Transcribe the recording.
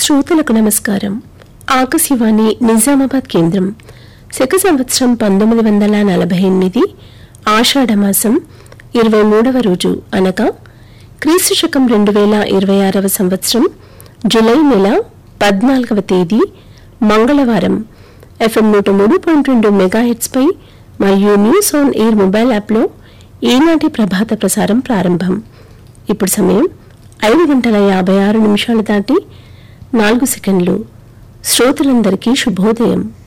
శ్రోతలకు నమస్కారం ఆకాశవాణి నిజామాబాద్ కేంద్రం శక సంవత్సరం పంతొమ్మిది వందల నలభై ఎనిమిది ఆషాఢమాసం ఇరవై మూడవ రోజు అనగా క్రీస్తు శకం రెండు వేల ఇరవై ఆరవ సంవత్సరం జులై నెల పద్నాలుగవ తేదీ మంగళవారం ఎఫ్ఎం నూట మూడు పాయింట్ రెండు మెగాహెట్స్పై మరియు న్యూస్ ఆన్ ఎయిర్ మొబైల్ యాప్లో ఈనాటి ప్రభాత ప్రసారం ప్రారంభం ఇప్పుడు సమయం ఐదు గంటల యాభై ఆరు నిమిషాలు దాటి నాలుగు సెకండ్లు శ్రోతలందరికీ శుభోదయం